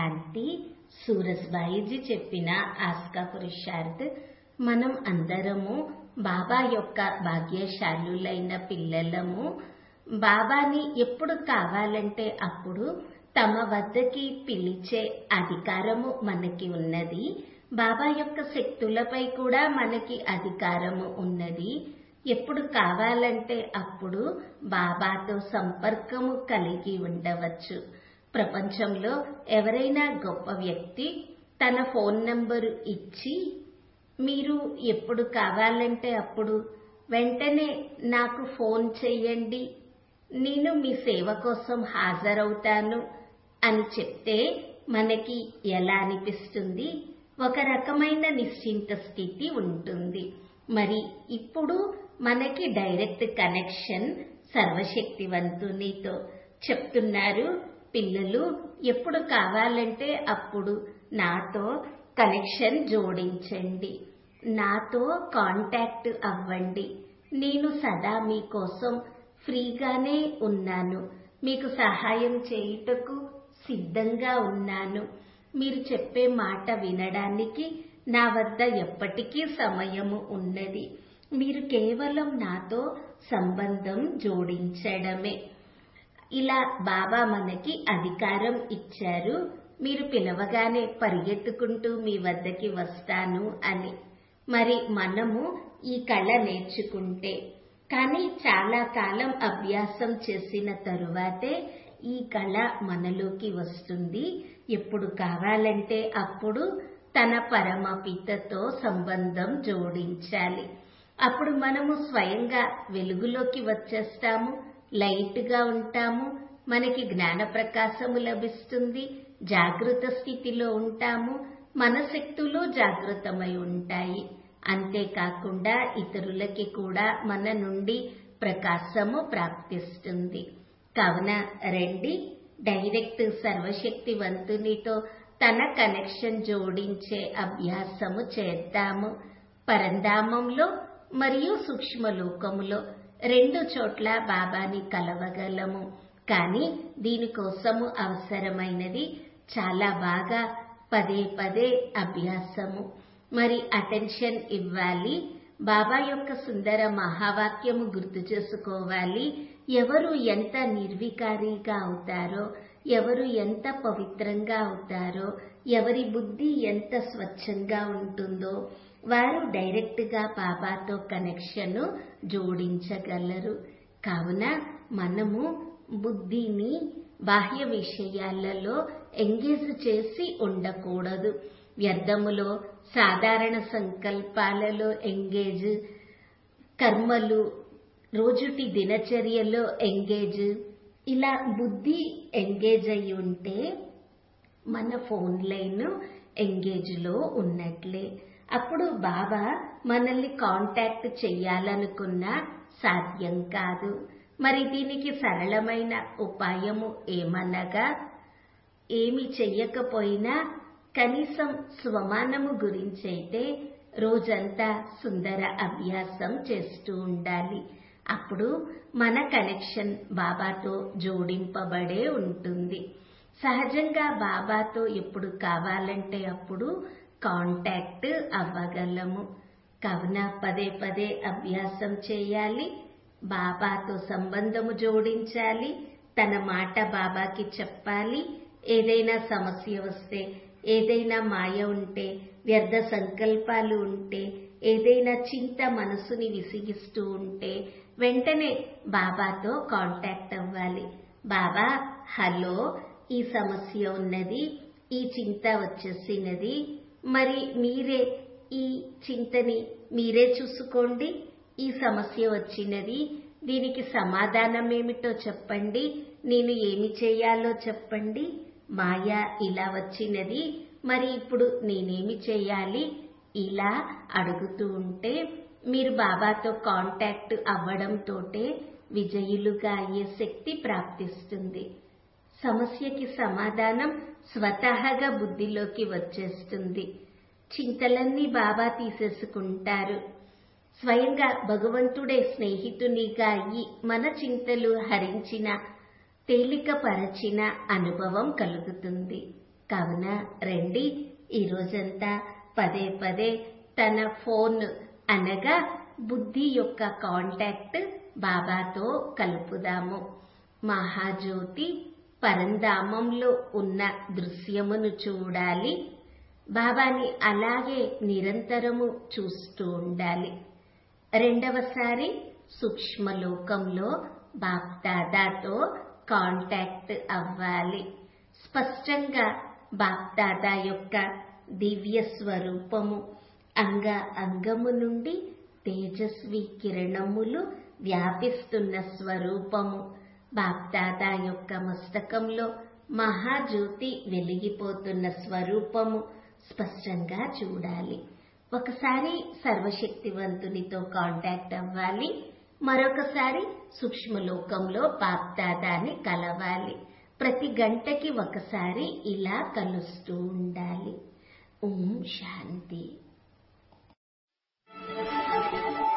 శాంతి సూరజ్బాయిజీ చెప్పిన ఆస్కా పురుషార్థ్ మనం అందరము బాబా యొక్క భాగ్యశాలులైన పిల్లలము బాబాని ఎప్పుడు కావాలంటే అప్పుడు తమ వద్దకి పిలిచే అధికారము మనకి ఉన్నది బాబా యొక్క శక్తులపై కూడా మనకి అధికారము ఉన్నది ఎప్పుడు కావాలంటే అప్పుడు బాబాతో సంపర్కము కలిగి ఉండవచ్చు ప్రపంచంలో ఎవరైనా గొప్ప వ్యక్తి తన ఫోన్ నంబరు ఇచ్చి మీరు ఎప్పుడు కావాలంటే అప్పుడు వెంటనే నాకు ఫోన్ చెయ్యండి నేను మీ సేవ కోసం హాజరవుతాను అని చెప్తే మనకి ఎలా అనిపిస్తుంది ఒక రకమైన నిశ్చింత స్థితి ఉంటుంది మరి ఇప్పుడు మనకి డైరెక్ట్ కనెక్షన్ సర్వశక్తివంతునితో చెప్తున్నారు పిల్లలు ఎప్పుడు కావాలంటే అప్పుడు నాతో కనెక్షన్ జోడించండి నాతో కాంటాక్ట్ అవ్వండి నేను సదా మీకోసం ఫ్రీగానే ఉన్నాను మీకు సహాయం చేయుటకు సిద్ధంగా ఉన్నాను మీరు చెప్పే మాట వినడానికి నా వద్ద ఎప్పటికీ సమయము ఉన్నది మీరు కేవలం నాతో సంబంధం జోడించడమే ఇలా బాబా మనకి అధికారం ఇచ్చారు మీరు పిలవగానే పరిగెత్తుకుంటూ మీ వద్దకి వస్తాను అని మరి మనము ఈ కళ నేర్చుకుంటే కానీ చాలా కాలం అభ్యాసం చేసిన తరువాతే ఈ కళ మనలోకి వస్తుంది ఎప్పుడు కావాలంటే అప్పుడు తన పరమపితతో సంబంధం జోడించాలి అప్పుడు మనము స్వయంగా వెలుగులోకి వచ్చేస్తాము లైట్ గా ఉంటాము మనకి జ్ఞాన ప్రకాశము లభిస్తుంది జాగృత స్థితిలో ఉంటాము మన శక్తులు జాగృతమై ఉంటాయి అంతేకాకుండా ఇతరులకి కూడా మన నుండి ప్రకాశము ప్రాప్తిస్తుంది కావున రండి డైరెక్ట్ సర్వశక్తివంతునితో తన కనెక్షన్ జోడించే అభ్యాసము చేద్దాము పరంధామంలో మరియు సూక్ష్మలోకములో రెండు చోట్ల బాబాని కలవగలము కానీ దీనికోసము అవసరమైనది చాలా బాగా పదే పదే అభ్యాసము మరి అటెన్షన్ ఇవ్వాలి బాబా యొక్క సుందర మహావాక్యము గుర్తు చేసుకోవాలి ఎవరు ఎంత నిర్వికారిగా అవుతారో ఎవరు ఎంత పవిత్రంగా అవుతారో ఎవరి బుద్ధి ఎంత స్వచ్ఛంగా ఉంటుందో వారు డైరెక్ట్ గా బాబాతో కనెక్షన్ జోడించగలరు కావున మనము బుద్ధిని బాహ్య విషయాలలో ఎంగేజ్ చేసి ఉండకూడదు వ్యర్థములో సాధారణ సంకల్పాలలో ఎంగేజ్ కర్మలు రోజుటి దినచర్యలో ఎంగేజ్ ఇలా బుద్ధి ఎంగేజ్ అయి ఉంటే మన ఫోన్ లైన్ ఎంగేజ్ లో ఉన్నట్లే అప్పుడు బాబా మనల్ని కాంటాక్ట్ చెయ్యాలనుకున్నా సాధ్యం కాదు మరి దీనికి సరళమైన ఉపాయము ఏమనగా ఏమి చెయ్యకపోయినా కనీసం స్వమానము గురించైతే రోజంతా సుందర అభ్యాసం చేస్తూ ఉండాలి అప్పుడు మన కనెక్షన్ బాబాతో జోడింపబడే ఉంటుంది సహజంగా బాబాతో ఎప్పుడు కావాలంటే అప్పుడు కాంటాక్ట్ అవ్వగలము కావున పదే పదే అభ్యాసం చేయాలి బాబాతో సంబంధము జోడించాలి తన మాట బాబాకి చెప్పాలి ఏదైనా సమస్య వస్తే ఏదైనా మాయ ఉంటే వ్యర్థ సంకల్పాలు ఉంటే ఏదైనా చింత మనసుని విసిగిస్తూ ఉంటే వెంటనే బాబాతో కాంటాక్ట్ అవ్వాలి బాబా హలో ఈ సమస్య ఉన్నది ఈ చింత వచ్చేసినది మరి మీరే ఈ చింతని మీరే చూసుకోండి ఈ సమస్య వచ్చినది దీనికి సమాధానం ఏమిటో చెప్పండి నేను ఏమి చేయాలో చెప్పండి మాయ ఇలా వచ్చినది మరి ఇప్పుడు నేనేమి చేయాలి ఇలా అడుగుతూ ఉంటే మీరు బాబాతో కాంటాక్ట్ అవ్వడంతోటే విజయులుగా అయ్యే శక్తి ప్రాప్తిస్తుంది సమస్యకి సమాధానం స్వతహాగా బుద్ధిలోకి వచ్చేస్తుంది చింతలన్నీ బాబా తీసేసుకుంటారు స్వయంగా భగవంతుడే స్నేహితునిగా అయ్యి మన చింతలు హరించిన తేలికపరచిన అనుభవం కలుగుతుంది కావున రండి ఈ రోజంతా పదే పదే తన ఫోన్ అనగా బుద్ధి యొక్క కాంటాక్ట్ బాబాతో కలుపుదాము మహాజ్యోతి పరంధామంలో ఉన్న దృశ్యమును చూడాలి బాబాని అలాగే నిరంతరము చూస్తూ ఉండాలి రెండవసారి సూక్ష్మలోకంలో బాప్దాదాతో కాంటాక్ట్ అవ్వాలి స్పష్టంగా బాప్దాదా యొక్క దివ్య స్వరూపము అంగ అంగము నుండి తేజస్వి కిరణములు వ్యాపిస్తున్న స్వరూపము బాప్దాదా యొక్క మస్తకంలో మహాజ్యోతి వెలిగిపోతున్న స్వరూపము స్పష్టంగా చూడాలి ఒకసారి సర్వశక్తివంతునితో కాంటాక్ట్ అవ్వాలి మరొకసారి సూక్ష్మలోకంలో బాప్దాదాని కలవాలి ప్రతి గంటకి ఒకసారి ఇలా కలుస్తూ ఉండాలి ఓం శాంతి